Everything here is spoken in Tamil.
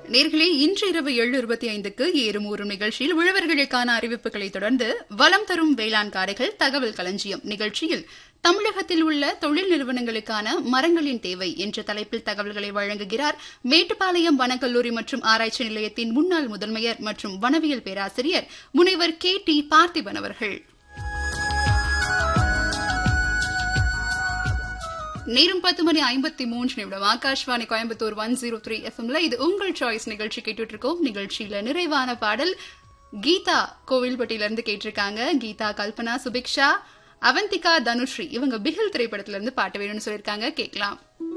நேர்களே இன்று இரவு ஏழு இருபத்தி ஐந்துக்கு ஏறும் ஊறும் நிகழ்ச்சியில் உழவர்களுக்கான அறிவிப்புகளை தொடர்ந்து வலம் தரும் வேளாண் காரைகள் தகவல் களஞ்சியம் நிகழ்ச்சியில் தமிழகத்தில் உள்ள தொழில் நிறுவனங்களுக்கான மரங்களின் தேவை என்ற தலைப்பில் தகவல்களை வழங்குகிறார் மேட்டுப்பாளையம் வனக்கல்லூரி மற்றும் ஆராய்ச்சி நிலையத்தின் முன்னாள் முதன்மையர் மற்றும் வனவியல் பேராசிரியர் முனைவர் கே டி பார்த்திபன் அவர்கள் நேரம் பத்து மணி ஐம்பத்தி மூன்று நிமிடம் Akashvani Coimbatore one zero three எஃப்எம்ல இது உங்கள் சாய்ஸ் நிகழ்ச்சி கேட்டுட்டு இருக்கோம் நிகழ்ச்சியில நிறைவான பாடல் கீதா கோவில்பட்டியில இருந்து கேட்டிருக்காங்க கீதா கல்பனா சுபிக்ஷா அவந்திகா தனுஸ்ரீ இவங்க பிகில் திரைப்படத்துல இருந்து பாட்டு வேணும்னு சொல்லியிருக்காங்க கேட்கலாம்